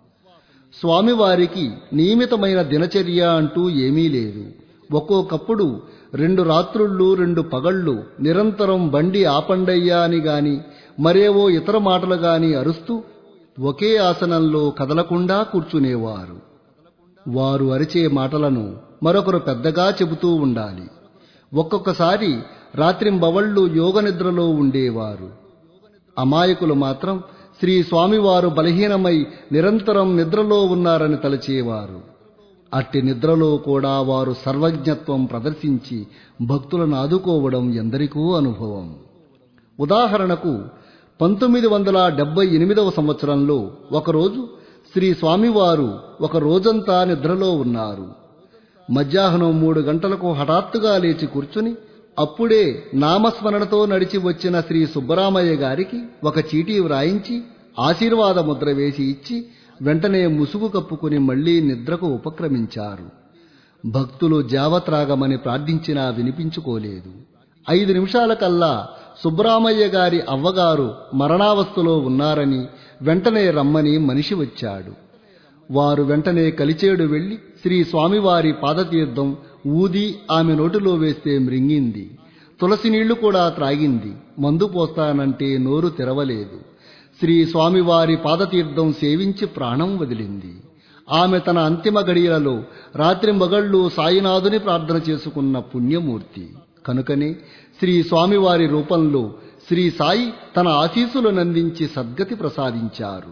A: స్వామివారికి నియమితమైన దినచర్య అంటూ ఏమీ లేదు ఒక్కొక్కప్పుడు రెండు రాత్రుళ్ళు రెండు పగళ్ళు నిరంతరం బండి ఆపండయ్యా అని గాని మరేవో ఇతర మాటలు గాని అరుస్తూ ఒకే ఆసనంలో కదలకుండా కూర్చునేవారు వారు అరిచే మాటలను మరొకరు పెద్దగా చెబుతూ ఉండాలి ఒక్కొక్కసారి రాత్రింబవళ్ళు యోగ నిద్రలో ఉండేవారు అమాయకులు మాత్రం శ్రీ స్వామివారు బలహీనమై నిరంతరం నిద్రలో ఉన్నారని తలచేవారు అట్టి నిద్రలో కూడా వారు సర్వజ్ఞత్వం ప్రదర్శించి భక్తులను ఆదుకోవడం ఎందరికో అనుభవం ఉదాహరణకు పంతొమ్మిది వందల డెబ్బై ఎనిమిదవ సంవత్సరంలో ఒకరోజు శ్రీ స్వామివారు ఒక రోజంతా నిద్రలో ఉన్నారు మధ్యాహ్నం మూడు గంటలకు హఠాత్తుగా లేచి కూర్చుని అప్పుడే నామస్మరణతో నడిచి వచ్చిన శ్రీ సుబ్బరామయ్య గారికి ఒక చీటీ వ్రాయించి ఆశీర్వాద ముద్ర వేసి ఇచ్చి వెంటనే ముసుగు కప్పుకుని మళ్లీ నిద్రకు ఉపక్రమించారు భక్తులు జావత్రాగమని ప్రార్థించినా వినిపించుకోలేదు ఐదు నిమిషాల కల్లా సుబ్బరామయ్య గారి అవ్వగారు మరణావస్థలో ఉన్నారని వెంటనే రమ్మని మనిషి వచ్చాడు వారు వెంటనే కలిచేడు వెళ్లి శ్రీ స్వామివారి పాదతీర్థం ఊది ఆమె నోటిలో వేస్తే మృంగింది తులసి నీళ్లు కూడా త్రాగింది మందు పోస్తానంటే నోరు తెరవలేదు శ్రీ స్వామివారి పాదతీర్థం సేవించి ప్రాణం వదిలింది ఆమె తన అంతిమ గడియలలో రాత్రింబగళ్ళు సాయినాథుని ప్రార్థన చేసుకున్న పుణ్యమూర్తి కనుకనే శ్రీ స్వామివారి రూపంలో శ్రీ సాయి తన ఆశీస్సులను అందించి సద్గతి ప్రసాదించారు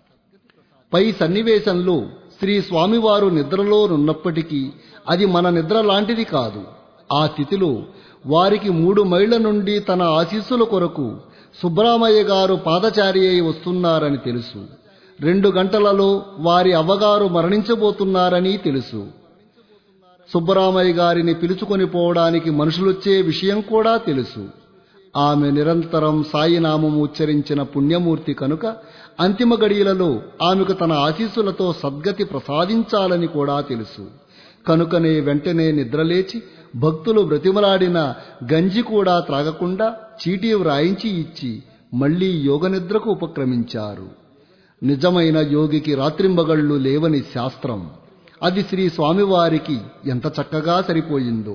A: పై సన్నివేశంలో శ్రీ స్వామివారు నిద్రలో నున్నప్పటికీ అది మన నిద్ర లాంటిది కాదు ఆ స్థితిలో వారికి మూడు మైళ్ల నుండి తన ఆశీస్సుల కొరకు సుబ్బరామయ్య గారు పాదచారి అయి వస్తున్నారని తెలుసు రెండు గంటలలో వారి అవ్వగారు మరణించబోతున్నారని తెలుసు సుబ్బరామయ్య గారిని పిలుచుకొని పోవడానికి మనుషులొచ్చే విషయం కూడా తెలుసు ఆమె నిరంతరం సాయినామము ఉచ్చరించిన పుణ్యమూర్తి కనుక అంతిమ గడియలలో ఆమెకు తన ఆశీస్సులతో సద్గతి ప్రసాదించాలని కూడా తెలుసు కనుకనే వెంటనే నిద్రలేచి భక్తులు బ్రతిమలాడిన గంజి కూడా త్రాగకుండా చీటీ వ్రాయించి ఇచ్చి మళ్లీ యోగనిద్రకు ఉపక్రమించారు నిజమైన యోగికి రాత్రింబగళ్ళు లేవని శాస్త్రం అది శ్రీ స్వామివారికి ఎంత చక్కగా సరిపోయిందో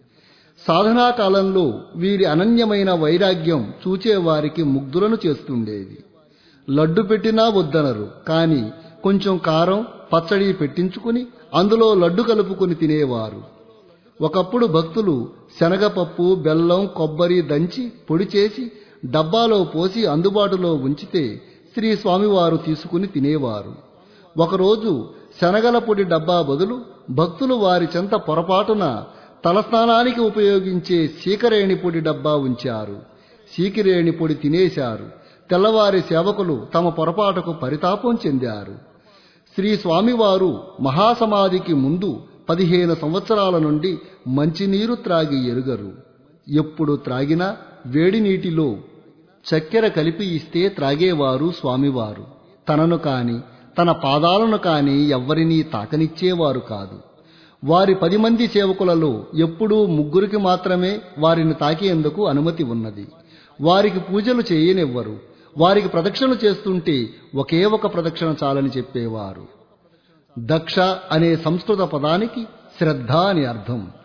A: సాధనా కాలంలో వీరి అనన్యమైన వైరాగ్యం చూచేవారికి ముగ్ధులను చేస్తుండేది లడ్డు పెట్టినా వద్దనరు కాని కొంచెం కారం పచ్చడి పెట్టించుకుని అందులో లడ్డు కలుపుకుని తినేవారు ఒకప్పుడు భక్తులు శనగపప్పు బెల్లం కొబ్బరి దంచి పొడి చేసి డబ్బాలో పోసి అందుబాటులో ఉంచితే శ్రీ స్వామివారు తీసుకుని తినేవారు ఒకరోజు శనగల పొడి డబ్బా బదులు భక్తులు వారి చెంత పొరపాటున తలస్నానానికి ఉపయోగించే సీకరేణి పొడి డబ్బా ఉంచారు సీకిరేణి పొడి తినేశారు తెల్లవారి సేవకులు తమ పొరపాటుకు పరితాపం చెందారు శ్రీ స్వామివారు మహాసమాధికి ముందు పదిహేను సంవత్సరాల నుండి మంచినీరు త్రాగి ఎరుగరు ఎప్పుడు త్రాగినా వేడి నీటిలో చక్కెర కలిపి ఇస్తే త్రాగేవారు స్వామివారు తనను కాని తన పాదాలను కాని ఎవ్వరినీ తాకనిచ్చేవారు కాదు వారి పది మంది సేవకులలో ఎప్పుడూ ముగ్గురికి మాత్రమే వారిని తాకేందుకు అనుమతి ఉన్నది వారికి పూజలు చేయనివ్వరు వారికి ప్రదక్షిణలు చేస్తుంటే ఒకే ఒక ప్రదక్షిణ చాలని చెప్పేవారు దక్ష అనే సంస్కృత పదానికి శ్రద్ధ అని అర్థం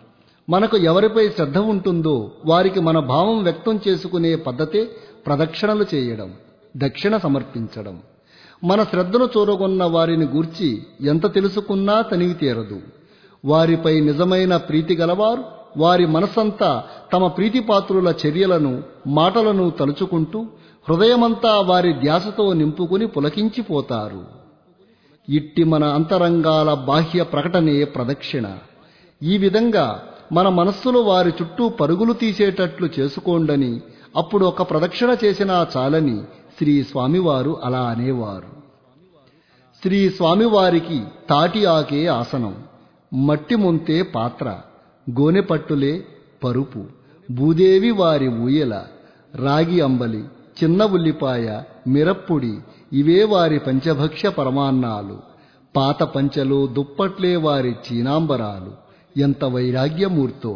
A: మనకు ఎవరిపై శ్రద్ధ ఉంటుందో వారికి మన భావం వ్యక్తం చేసుకునే పద్ధతే ప్రదక్షిణలు చేయడం దక్షిణ సమర్పించడం మన శ్రద్ధను చూరగొన్న వారిని గూర్చి ఎంత తెలుసుకున్నా తనివి తీరదు వారిపై నిజమైన ప్రీతి గలవారు వారి మనసంతా తమ ప్రీతిపాత్రుల చర్యలను మాటలను తలుచుకుంటూ హృదయమంతా వారి ధ్యాసతో నింపుకుని పులకించిపోతారు ఇట్టి మన అంతరంగాల బాహ్య ప్రకటనే ప్రదక్షిణ ఈ విధంగా మన మనస్సులో వారి చుట్టూ పరుగులు తీసేటట్లు చేసుకోండని అప్పుడు ఒక ప్రదక్షిణ చేసినా చాలని శ్రీ స్వామివారు అలా అనేవారు శ్రీ స్వామివారికి తాటి ఆకే ఆసనం మట్టి ముంతే పాత్ర గోనెపట్టులే పరుపు భూదేవి వారి ఊయల రాగి అంబలి చిన్న ఉల్లిపాయ మిరప్పుడి ఇవే వారి పంచభక్ష్య పరమాన్నాలు పాత పంచలు దుప్పట్లే వారి చీనాంబరాలు ఎంత వైరాగ్యమూర్తో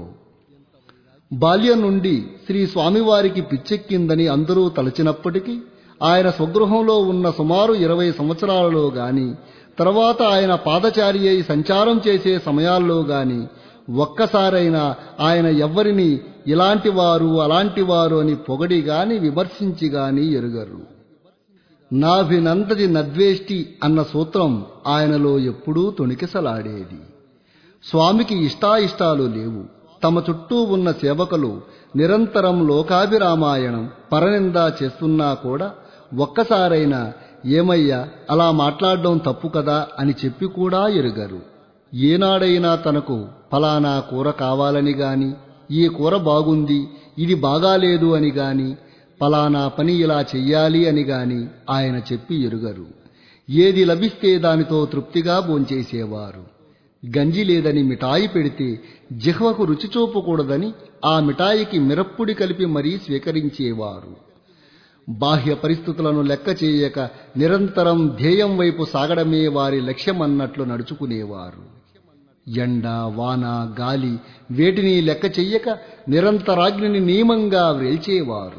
A: బాల్యం నుండి శ్రీ స్వామివారికి పిచ్చెక్కిందని అందరూ తలచినప్పటికీ ఆయన స్వగృహంలో ఉన్న సుమారు ఇరవై సంవత్సరాలలో గాని తర్వాత ఆయన పాదచారి అయి సంచారం చేసే సమయాల్లో గాని ఒక్కసారైనా ఆయన ఎవ్వరిని ఇలాంటి వారు అలాంటి వారు అని పొగడి గాని విమర్శించి గాని ఎరుగరు నాభినంతటి నద్వేష్టి అన్న సూత్రం ఆయనలో ఎప్పుడూ తొణికిసలాడేది స్వామికి ఇష్టాయిష్టాలు లేవు తమ చుట్టూ ఉన్న సేవకులు నిరంతరం లోకాభిరామాయణం పరనింద చేస్తున్నా కూడా ఒక్కసారైనా ఏమయ్యా అలా మాట్లాడడం తప్పు కదా అని చెప్పి కూడా ఎరుగరు ఏనాడైనా తనకు ఫలానా కూర కావాలని గాని ఈ కూర బాగుంది ఇది బాగాలేదు అని గాని ఫలానా పని ఇలా చెయ్యాలి అని గాని ఆయన చెప్పి ఎరుగరు ఏది లభిస్తే దానితో తృప్తిగా భోంచేసేవారు గంజి లేదని మిఠాయి పెడితే జిహ్వకు రుచి చూపకూడదని ఆ మిఠాయికి మిరప్పుడి కలిపి మరీ స్వీకరించేవారు బాహ్య పరిస్థితులను లెక్క చేయక నిరంతరం ధ్యేయం వైపు సాగడమే వారి లక్ష్యమన్నట్లు నడుచుకునేవారు ఎండ వాన గాలి వేటిని లెక్క చెయ్యక నిరంతరాగ్నిని నియమంగా వ్రేల్చేవారు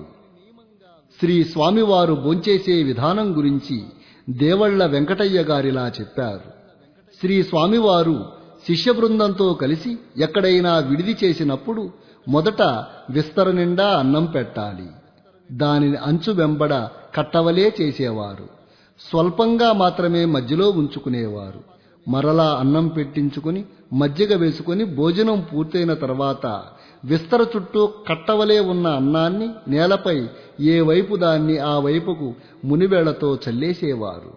A: శ్రీ స్వామివారు భోంచేసే విధానం గురించి దేవళ్ల వెంకటయ్య గారిలా చెప్పారు శ్రీ స్వామివారు శిష్య బృందంతో కలిసి ఎక్కడైనా విడిది చేసినప్పుడు మొదట విస్తర నిండా అన్నం పెట్టాలి దానిని అంచు వెంబడ కట్టవలే చేసేవారు స్వల్పంగా మాత్రమే మధ్యలో ఉంచుకునేవారు మరలా అన్నం పెట్టించుకుని మజ్జిగ వేసుకుని భోజనం పూర్తయిన తర్వాత విస్తర చుట్టూ కట్టవలే ఉన్న అన్నాన్ని నేలపై ఏ వైపు దాన్ని ఆ వైపుకు మునివేళ్లతో చల్లేసేవారు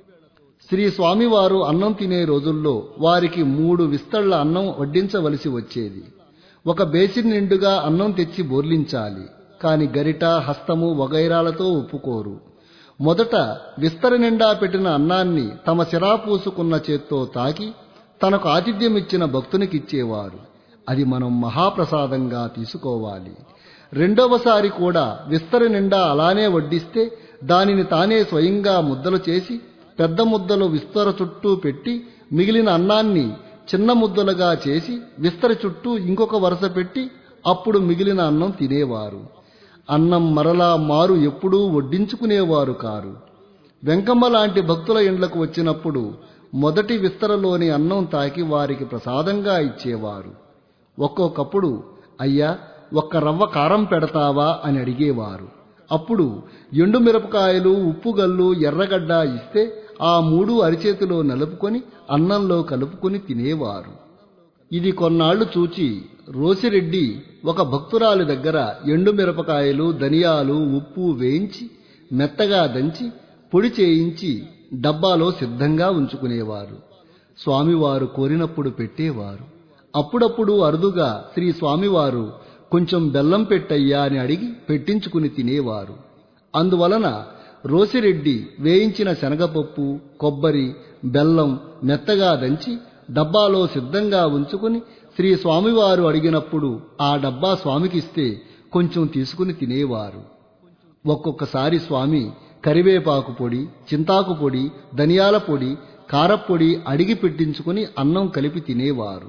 A: శ్రీ స్వామివారు అన్నం తినే రోజుల్లో వారికి మూడు విస్తళ్ల అన్నం వడ్డించవలసి వచ్చేది ఒక బేసిన్ నిండుగా అన్నం తెచ్చి బోర్లించాలి కాని గరిట హస్తము వగైరాలతో ఒప్పుకోరు మొదట విస్తర నిండా పెట్టిన అన్నాన్ని తమ సిరా పూసుకున్న చేత్తో తాకి తనకు ఆతిథ్యమిచ్చిన భక్తునికిచ్చేవారు అది మనం మహాప్రసాదంగా తీసుకోవాలి రెండవసారి కూడా విస్తర నిండా అలానే వడ్డిస్తే దానిని తానే స్వయంగా ముద్దలు చేసి పెద్ద ముద్దలు విస్తర చుట్టూ పెట్టి మిగిలిన అన్నాన్ని చిన్న ముద్దలుగా చేసి విస్తర చుట్టూ ఇంకొక వరుస పెట్టి అప్పుడు మిగిలిన అన్నం తినేవారు అన్నం మరలా మారు ఎప్పుడూ వడ్డించుకునేవారు కారు వెంకమ్మ లాంటి భక్తుల ఇండ్లకు వచ్చినప్పుడు మొదటి విస్తరలోని అన్నం తాకి వారికి ప్రసాదంగా ఇచ్చేవారు ఒక్కొక్కప్పుడు అయ్యా ఒక్క రవ్వ కారం పెడతావా అని అడిగేవారు అప్పుడు ఎండు మిరపకాయలు ఉప్పుగల్లు ఎర్రగడ్డ ఇస్తే ఆ మూడు అరిచేతిలో నలుపుకొని అన్నంలో కలుపుకొని తినేవారు ఇది కొన్నాళ్లు చూచి రోసిరెడ్డి ఒక భక్తురాలి దగ్గర ఎండు మిరపకాయలు ధనియాలు ఉప్పు వేయించి మెత్తగా దంచి పొడి చేయించి డబ్బాలో సిద్ధంగా ఉంచుకునేవారు స్వామివారు కోరినప్పుడు పెట్టేవారు అప్పుడప్పుడు అరుదుగా శ్రీ స్వామివారు కొంచెం బెల్లం పెట్టయ్యా అని అడిగి పెట్టించుకుని తినేవారు అందువలన రోసిరెడ్డి వేయించిన శనగపప్పు కొబ్బరి బెల్లం మెత్తగా దంచి డబ్బాలో సిద్ధంగా ఉంచుకుని శ్రీ స్వామివారు అడిగినప్పుడు ఆ డబ్బా స్వామికిస్తే కొంచెం తీసుకుని తినేవారు ఒక్కొక్కసారి స్వామి కరివేపాకు పొడి చింతాకు పొడి ధనియాల పొడి కారప్పొడి అడిగి పెట్టించుకుని అన్నం కలిపి తినేవారు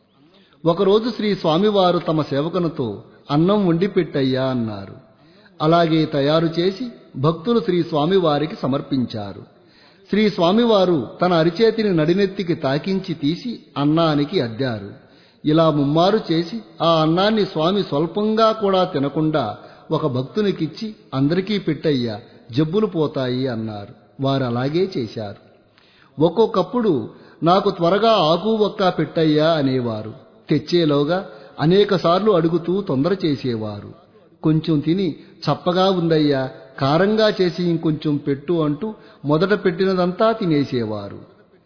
A: ఒకరోజు శ్రీ స్వామివారు తమ సేవకునితో అన్నం వండి పెట్టయ్యా అన్నారు అలాగే తయారు చేసి భక్తులు శ్రీ స్వామివారికి సమర్పించారు శ్రీ స్వామివారు తన అరిచేతిని నడినెత్తికి తాకించి తీసి అన్నానికి అద్దారు ఇలా ముమ్మారు చేసి ఆ అన్నాన్ని స్వామి స్వల్పంగా కూడా తినకుండా ఒక భక్తునికిచ్చి అందరికీ పెట్టయ్యా జబ్బులు పోతాయి అన్నారు వారు అలాగే చేశారు ఒక్కొక్కప్పుడు నాకు త్వరగా ఆకు ఒక్క పెట్టయ్యా అనేవారు తెచ్చేలోగా అనేకసార్లు అడుగుతూ తొందర చేసేవారు కొంచెం తిని చప్పగా ఉందయ్యా కారంగా చేసి ఇంకొంచెం పెట్టు అంటూ మొదట పెట్టినదంతా తినేసేవారు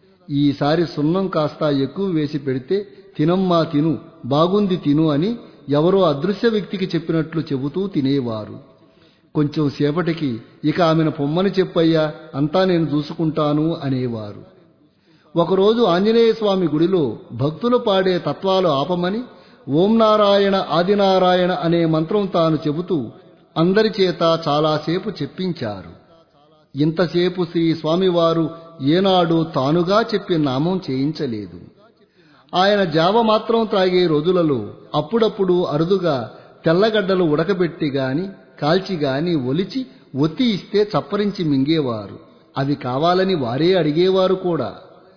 A: ఈసారి సున్నం కాస్త ఎక్కువ వేసి పెడితే తినమ్మా తిను బాగుంది తిను అని ఎవరో అదృశ్య వ్యక్తికి చెప్పినట్లు చెబుతూ తినేవారు కొంచెం సేపటికి ఇక ఆమెను పొమ్మని చెప్పయ్యా అంతా నేను చూసుకుంటాను అనేవారు ఒకరోజు ఆంజనేయ స్వామి గుడిలో భక్తులు పాడే తత్వాలు ఆపమని ఓం నారాయణ ఆదినారాయణ అనే మంత్రం తాను చెబుతూ అందరి చేత చాలాసేపు చెప్పించారు ఇంతసేపు శ్రీ స్వామివారు ఏనాడు తానుగా చెప్పి నామం చేయించలేదు ఆయన జావ మాత్రం త్రాగే రోజులలో అప్పుడప్పుడు అరుదుగా తెల్లగడ్డలు ఉడకబెట్టి గాని కాల్చి గాని ఒలిచి ఒత్తి ఇస్తే చప్పరించి మింగేవారు అవి కావాలని వారే అడిగేవారు కూడా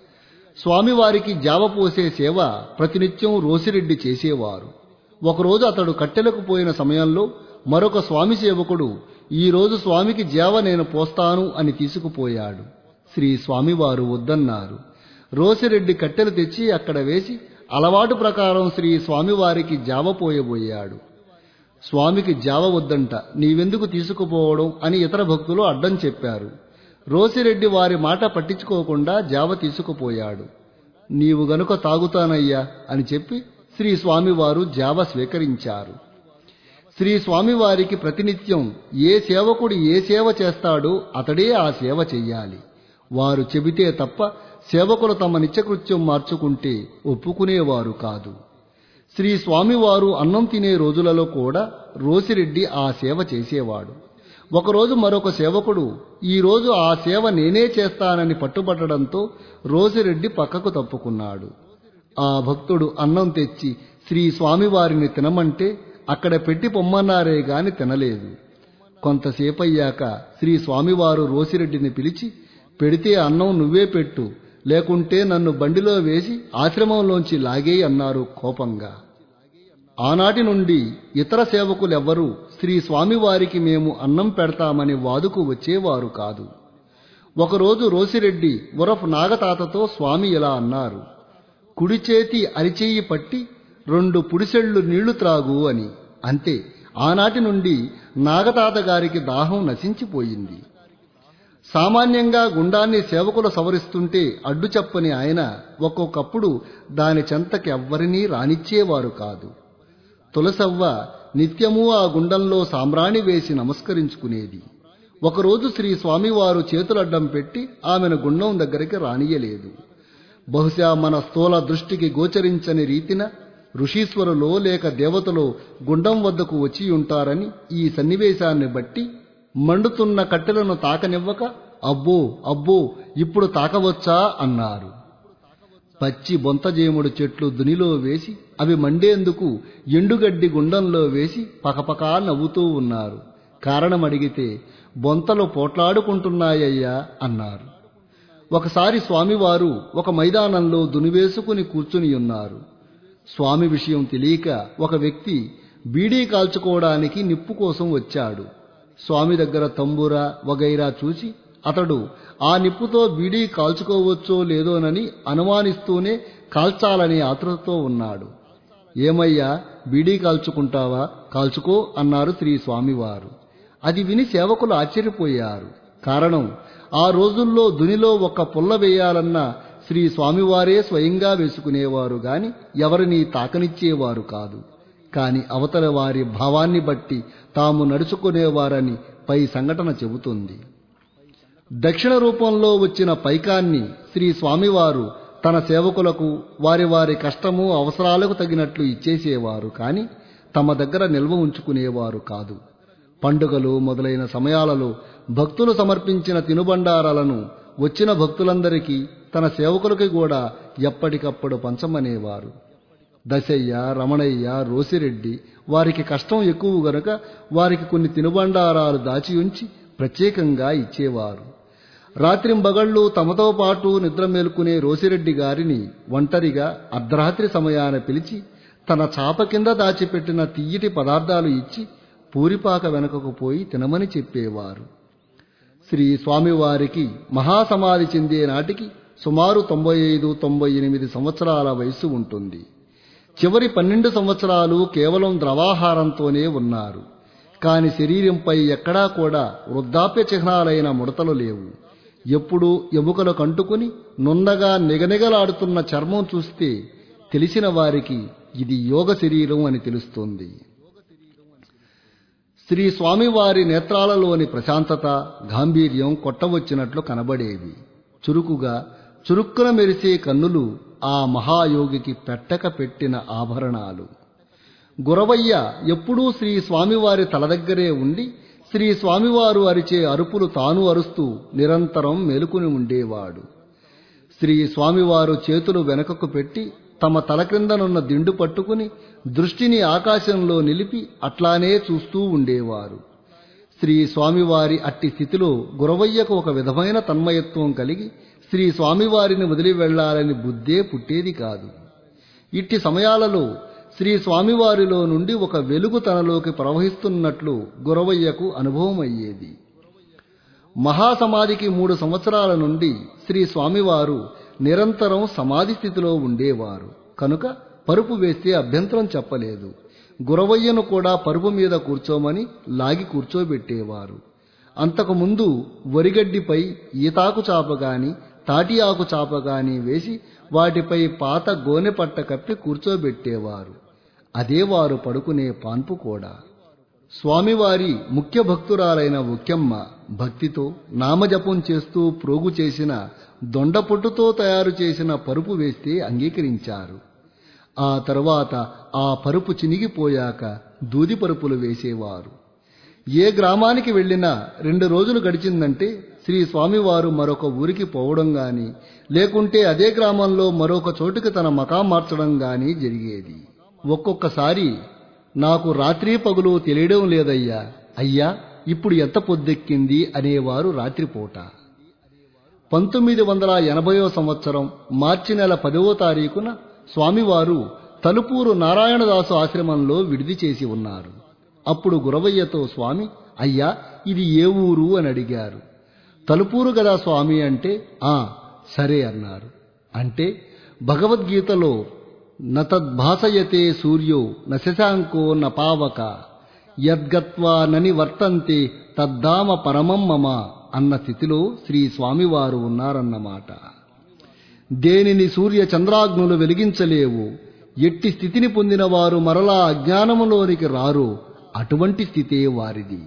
A: స్వామివారికి జావ పోసే సేవ ప్రతినిత్యం రోసిరెడ్డి చేసేవారు ఒకరోజు అతడు కట్టెలకు పోయిన సమయంలో మరొక స్వామి సేవకుడు ఈరోజు స్వామికి జావ నేను పోస్తాను అని తీసుకుపోయాడు శ్రీ స్వామివారు వద్దన్నారు రోసిరెడ్డి కట్టెలు తెచ్చి అక్కడ వేసి అలవాటు ప్రకారం శ్రీ స్వామివారికి జావ పోయబోయాడు స్వామికి జావ వద్దంట నీవెందుకు తీసుకుపోవడం అని ఇతర భక్తులు అడ్డం చెప్పారు రోసిరెడ్డి వారి మాట పట్టించుకోకుండా జావ తీసుకుపోయాడు నీవు గనుక తాగుతానయ్యా అని చెప్పి శ్రీ స్వామివారు జావ స్వీకరించారు శ్రీ స్వామివారికి ప్రతినిత్యం ఏ సేవకుడు ఏ సేవ చేస్తాడో అతడే ఆ సేవ చెయ్యాలి వారు చెబితే తప్ప సేవకులు తమ నిత్యకృత్యం మార్చుకుంటే ఒప్పుకునేవారు కాదు శ్రీ స్వామివారు అన్నం తినే రోజులలో కూడా రోసిరెడ్డి ఆ సేవ చేసేవాడు ఒకరోజు మరొక సేవకుడు ఈరోజు ఆ సేవ నేనే చేస్తానని పట్టుబట్టడంతో రోసిరెడ్డి పక్కకు తప్పుకున్నాడు ఆ భక్తుడు అన్నం తెచ్చి శ్రీ స్వామివారిని తినమంటే అక్కడ పెట్టి పొమ్మన్నారే గాని తినలేదు కొంతసేపయ్యాక శ్రీ స్వామివారు రోసిరెడ్డిని పిలిచి పెడితే అన్నం నువ్వే పెట్టు లేకుంటే నన్ను బండిలో వేసి ఆశ్రమంలోంచి లాగేయి అన్నారు కోపంగా ఆనాటి నుండి ఇతర సేవకులెవ్వరూ శ్రీ స్వామివారికి మేము అన్నం పెడతామని వాదుకు వచ్చేవారు కాదు ఒకరోజు రోసిరెడ్డి ఉరఫ్ నాగతాతతో స్వామి ఇలా అన్నారు కుడి చేతి అరిచేయి పట్టి రెండు పుడిసెళ్ళు నీళ్లు త్రాగు అని అంతే ఆనాటి నుండి నాగతాత గారికి దాహం నశించిపోయింది సామాన్యంగా గుండాన్ని సేవకులు సవరిస్తుంటే అడ్డు చెప్పని ఆయన ఒక్కొక్కప్పుడు దాని చెంతకి ఎవ్వరినీ రానిచ్చేవారు కాదు తులసవ్వ నిత్యము ఆ గుండంలో సాంబ్రాణి వేసి నమస్కరించుకునేది ఒకరోజు శ్రీ స్వామివారు చేతులడ్డం పెట్టి ఆమెను గుండం దగ్గరికి రానియలేదు బహుశా మన స్థూల దృష్టికి గోచరించని రీతిన ఋషీశ్వరులో లేక దేవతలో గుండం వద్దకు వచ్చి ఉంటారని ఈ సన్నివేశాన్ని బట్టి మండుతున్న కట్టెలను తాకనివ్వక అబ్బో అబ్బో ఇప్పుడు తాకవచ్చా అన్నారు పచ్చి బొంతజేముడు చెట్లు దునిలో వేసి అవి మండేందుకు ఎండుగడ్డి గుండంలో వేసి పకపకా నవ్వుతూ ఉన్నారు కారణం అడిగితే బొంతలు పోట్లాడుకుంటున్నాయ్యా అన్నారు ఒకసారి స్వామివారు ఒక మైదానంలో దునివేసుకుని కూర్చుని ఉన్నారు స్వామి విషయం తెలియక ఒక వ్యక్తి బీడీ కాల్చుకోవడానికి నిప్పు కోసం వచ్చాడు స్వామి దగ్గర తంబూరా వగైరా చూసి అతడు ఆ నిప్పుతో బీడీ కాల్చుకోవచ్చో లేదోనని అనుమానిస్తూనే కాల్చాలనే ఆతృతతో ఉన్నాడు ఏమయ్యా బీడీ కాల్చుకుంటావా కాల్చుకో అన్నారు శ్రీ స్వామివారు అది విని సేవకులు ఆశ్చర్యపోయారు కారణం ఆ రోజుల్లో దునిలో ఒక్క పుల్ల వేయాలన్నా శ్రీ స్వామివారే స్వయంగా వేసుకునేవారు గాని ఎవరిని తాకనిచ్చేవారు కాదు కాని అవతల వారి భావాన్ని బట్టి తాము నడుచుకునేవారని పై సంఘటన చెబుతుంది దక్షిణ రూపంలో వచ్చిన పైకాన్ని శ్రీ స్వామివారు తన సేవకులకు వారి వారి కష్టము అవసరాలకు తగినట్లు ఇచ్చేసేవారు కాని తమ దగ్గర నిల్వ ఉంచుకునేవారు కాదు పండుగలు మొదలైన సమయాలలో భక్తులు సమర్పించిన తినుబండారాలను వచ్చిన భక్తులందరికీ తన సేవకులకి కూడా ఎప్పటికప్పుడు పంచమనేవారు దశయ్య రమణయ్య రోసిరెడ్డి వారికి కష్టం ఎక్కువ గనుక వారికి కొన్ని తినుబండారాలు దాచి ఉంచి ప్రత్యేకంగా ఇచ్చేవారు రాత్రింబగళ్ళు తమతో పాటు నిద్ర మేలుకునే రోసిరెడ్డి గారిని ఒంటరిగా అర్ధరాత్రి సమయాన పిలిచి తన చాప కింద దాచిపెట్టిన తియ్యటి పదార్థాలు ఇచ్చి పూరిపాక వెనకకు పోయి తినమని చెప్పేవారు శ్రీ స్వామివారికి మహాసమాధి చెందే నాటికి సుమారు తొంభై ఐదు తొంభై ఎనిమిది సంవత్సరాల వయస్సు ఉంటుంది చివరి పన్నెండు సంవత్సరాలు కేవలం ద్రవాహారంతోనే ఉన్నారు కాని శరీరంపై ఎక్కడా కూడా వృద్ధాప్య చిహ్నాలైన ముడతలు లేవు ఎప్పుడూ ఎముకలు కంటుకుని నున్నగా నిగనిగలాడుతున్న చర్మం చూస్తే తెలిసిన వారికి ఇది యోగ శరీరం అని తెలుస్తుంది శ్రీ స్వామివారి నేత్రాలలోని ప్రశాంతత గాంభీర్యం కొట్టవచ్చినట్లు కనబడేవి చురుకుగా చురుక్కున మెరిసే కన్నులు ఆ మహాయోగికి పెట్టక పెట్టిన ఆభరణాలు గురవయ్య ఎప్పుడూ శ్రీ స్వామివారి తల దగ్గరే ఉండి శ్రీ స్వామివారు అరిచే అరుపులు తాను అరుస్తూ నిరంతరం మేలుకుని ఉండేవాడు శ్రీ స్వామివారు చేతులు వెనకకు పెట్టి తమ తల క్రిందనున్న దిండు పట్టుకుని దృష్టిని ఆకాశంలో నిలిపి అట్లానే చూస్తూ ఉండేవారు శ్రీ స్వామివారి అట్టి స్థితిలో గురవయ్యకు ఒక విధమైన తన్మయత్వం కలిగి శ్రీ స్వామివారిని వదిలి వెళ్లాలని బుద్ధే పుట్టేది కాదు ఇట్టి సమయాలలో శ్రీ స్వామివారిలో నుండి ఒక వెలుగు తనలోకి ప్రవహిస్తున్నట్లు గురవయ్యకు అనుభవం అయ్యేది మహాసమాధికి మూడు సంవత్సరాల నుండి శ్రీ స్వామివారు నిరంతరం సమాధి స్థితిలో ఉండేవారు కనుక పరుపు వేస్తే అభ్యంతరం చెప్పలేదు గురవయ్యను కూడా పరుపు మీద కూర్చోమని లాగి కూర్చోబెట్టేవారు అంతకుముందు వరిగడ్డిపై ఈతాకు చాప గాని తాటి ఆకు చాప గాని వేసి వాటిపై పాత గోనె పట్ట కప్పి కూర్చోబెట్టేవారు అదే వారు పడుకునే పాన్పు కూడా స్వామివారి ముఖ్య భక్తురాలైన ఉక్కెమ్మ భక్తితో నామజపం చేస్తూ ప్రోగు చేసిన దొండపొట్టుతో తయారు చేసిన పరుపు వేస్తే అంగీకరించారు ఆ తరువాత ఆ పరుపు చినిగిపోయాక దూది పరుపులు వేసేవారు ఏ గ్రామానికి వెళ్ళినా రెండు రోజులు గడిచిందంటే శ్రీ స్వామివారు మరొక ఊరికి పోవడం గాని లేకుంటే అదే గ్రామంలో మరొక చోటుకి తన మకాం మార్చడం గాని జరిగేది ఒక్కొక్కసారి నాకు రాత్రి పగులు తెలియడం లేదయ్యా అయ్యా ఇప్పుడు ఎంత పొద్దెక్కింది అనేవారు రాత్రిపూట పంతొమ్మిది వందల ఎనభైవ సంవత్సరం మార్చి నెల పదవ తారీఖున స్వామివారు తలుపూరు నారాయణదాసు ఆశ్రమంలో విడిది చేసి ఉన్నారు అప్పుడు గురవయ్యతో స్వామి అయ్యా ఇది ఏ ఊరు అని అడిగారు తలుపూరు గదా స్వామి అంటే ఆ సరే అన్నారు అంటే భగవద్గీతలో నతద్భాసయతే సూర్యో నశశాంకో నపావక యద్గత్వా నని వర్తంతే తద్దామ పరమం మమ అన్న స్థితిలో శ్రీ స్వామివారు ఉన్నారన్నమాట దేనిని సూర్య చంద్రాగ్నులు వెలిగించలేవు ఎట్టి స్థితిని పొందిన వారు మరలా అజ్ఞానములోనికి రారు అటువంటి స్థితే వారిది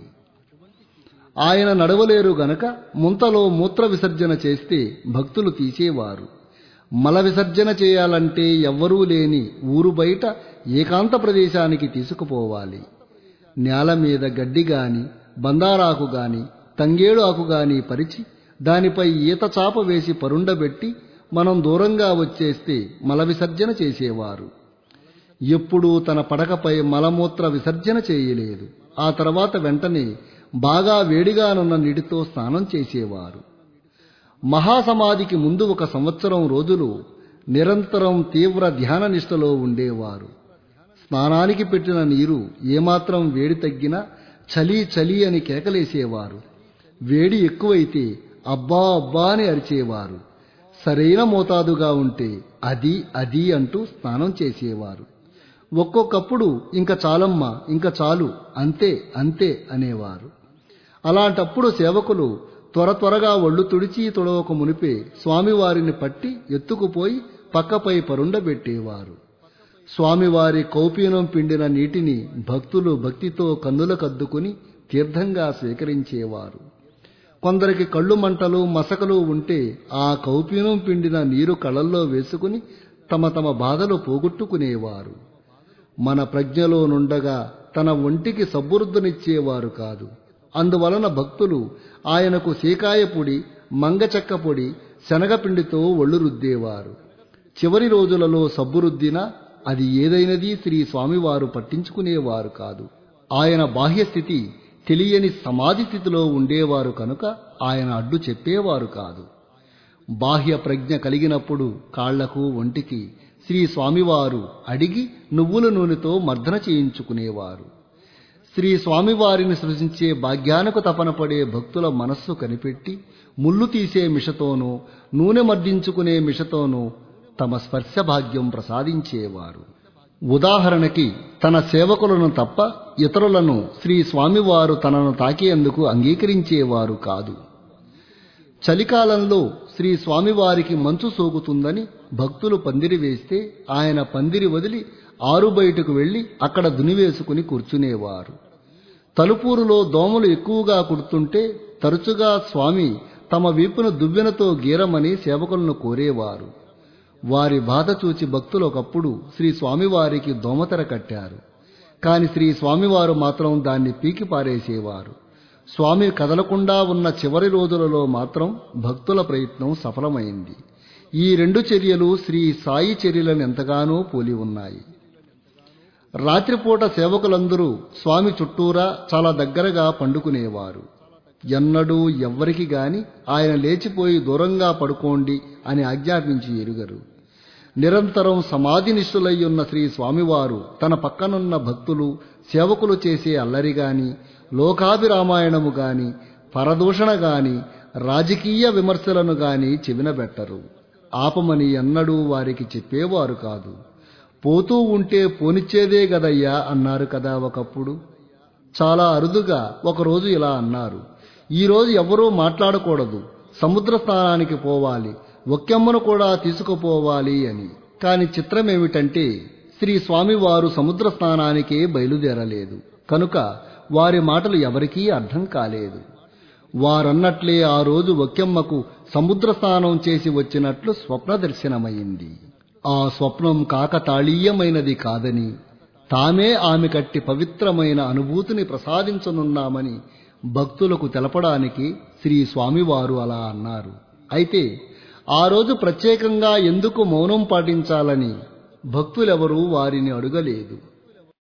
A: ఆయన నడవలేరు గనక ముంతలో మూత్ర విసర్జన చేస్తే భక్తులు తీసేవారు మల విసర్జన చేయాలంటే ఎవ్వరూ లేని ఊరు బయట ఏకాంత ప్రదేశానికి తీసుకుపోవాలి నేల మీద గడ్డి గాని బందారాకు గాని తంగేడు ఆకు గాని పరిచి దానిపై ఈత చాప వేసి పరుండబెట్టి మనం దూరంగా వచ్చేస్తే మల విసర్జన చేసేవారు ఎప్పుడూ తన పడకపై మలమూత్ర విసర్జన చేయలేదు ఆ తర్వాత వెంటనే బాగా వేడిగానున్న నీటితో స్నానం చేసేవారు మహాసమాధికి ముందు ఒక సంవత్సరం రోజులు నిరంతరం తీవ్ర ధ్యాన నిష్టలో ఉండేవారు స్నానానికి పెట్టిన నీరు ఏమాత్రం వేడి తగ్గినా చలి చలి అని కేకలేసేవారు వేడి ఎక్కువైతే అబ్బా అబ్బా అని అరిచేవారు సరైన మోతాదుగా ఉంటే అది అది అంటూ స్నానం చేసేవారు ఒక్కొక్కప్పుడు ఇంక చాలమ్మ ఇంక చాలు అంతే అంతే అనేవారు అలాంటప్పుడు సేవకులు త్వర త్వరగా ఒళ్ళు తుడిచి తొడవక మునిపే స్వామివారిని పట్టి ఎత్తుకుపోయి పక్కపై పరుండబెట్టేవారు స్వామివారి కౌపీనం పిండిన నీటిని భక్తులు భక్తితో కన్నులకద్దుకుని తీర్థంగా స్వీకరించేవారు కొందరికి కళ్ళు మంటలు మసకలు ఉంటే ఆ కౌపీనం పిండిన నీరు కళల్లో వేసుకుని తమ తమ బాధలు పోగొట్టుకునేవారు మన ప్రజ్ఞలో నుండగా తన ఒంటికి సబ్బురుద్దనిచ్చేవారు కాదు అందువలన భక్తులు ఆయనకు సీకాయ పొడి మంగచెక్క పొడి శనగపిండితో ఒళ్ళు రుద్దేవారు చివరి రోజులలో సబ్బు రుద్దినా అది ఏదైనది శ్రీ స్వామివారు పట్టించుకునేవారు కాదు ఆయన బాహ్యస్థితి తెలియని సమాధి స్థితిలో ఉండేవారు కనుక ఆయన అడ్డు చెప్పేవారు కాదు బాహ్య ప్రజ్ఞ కలిగినప్పుడు కాళ్లకు ఒంటికి శ్రీ స్వామివారు అడిగి నువ్వుల నూనెతో మర్దన చేయించుకునేవారు శ్రీ స్వామివారిని సృజించే భాగ్యానికి తపన పడే భక్తుల మనస్సు కనిపెట్టి ముళ్ళు తీసే మిషతోనూ నూనె మర్దించుకునే మిషతోనూ తమ స్పర్శ భాగ్యం ప్రసాదించేవారు ఉదాహరణకి తన సేవకులను తప్ప ఇతరులను శ్రీ స్వామివారు తనను తాకేందుకు అంగీకరించేవారు కాదు చలికాలంలో శ్రీ స్వామివారికి మంచు సోకుతుందని భక్తులు పందిరి వేస్తే ఆయన పందిరి వదిలి ఆరు బయటకు వెళ్లి అక్కడ దునివేసుకుని కూర్చునేవారు తలుపూరులో దోమలు ఎక్కువగా కుడుతుంటే తరచుగా స్వామి తమ వీపును దువ్వెనతో గీరమని సేవకులను కోరేవారు వారి బాధ చూచి భక్తులు ఒకప్పుడు శ్రీ స్వామివారికి దోమతెర కట్టారు కాని శ్రీ స్వామివారు మాత్రం దాన్ని పీకి పారేసేవారు స్వామి కదలకుండా ఉన్న చివరి రోజులలో మాత్రం భక్తుల ప్రయత్నం సఫలమైంది ఈ రెండు చర్యలు శ్రీ సాయి చర్యలను ఎంతగానో పోలి ఉన్నాయి రాత్రిపూట సేవకులందరూ స్వామి చుట్టూరా చాలా దగ్గరగా పండుకునేవారు ఎన్నడూ ఎవ్వరికి గాని ఆయన లేచిపోయి దూరంగా పడుకోండి అని ఆజ్ఞాపించి ఎరుగరు నిరంతరం సమాధినిష్ఠులై ఉన్న శ్రీ స్వామివారు తన పక్కనున్న భక్తులు సేవకులు చేసే అల్లరి గాని లోకాభిరామాయణము గాని పరదూషణ గాని రాజకీయ విమర్శలను గాని చెవినబెట్టరు ఆపమని ఎన్నడూ వారికి చెప్పేవారు కాదు పోతూ ఉంటే పోనిచ్చేదే గదయ్యా అన్నారు కదా ఒకప్పుడు చాలా అరుదుగా ఒకరోజు ఇలా అన్నారు ఈరోజు ఎవరూ మాట్లాడకూడదు సముద్ర స్నానానికి పోవాలి ఒక్కెమ్మను కూడా తీసుకుపోవాలి అని కాని చిత్రమేమిటంటే శ్రీ స్వామివారు సముద్ర స్నానానికే బయలుదేరలేదు కనుక వారి మాటలు ఎవరికీ అర్థం కాలేదు వారన్నట్లే ఆ రోజు ఒక్కెమ్మకు సముద్ర స్నానం చేసి వచ్చినట్లు స్వప్న దర్శనమైంది ఆ స్వప్నం కాకతాళీయమైనది కాదని తామే ఆమె కట్టి పవిత్రమైన అనుభూతిని ప్రసాదించనున్నామని భక్తులకు తెలపడానికి శ్రీ స్వామివారు అలా అన్నారు అయితే ఆ రోజు ప్రత్యేకంగా ఎందుకు మౌనం పాటించాలని భక్తులెవరూ వారిని అడగలేదు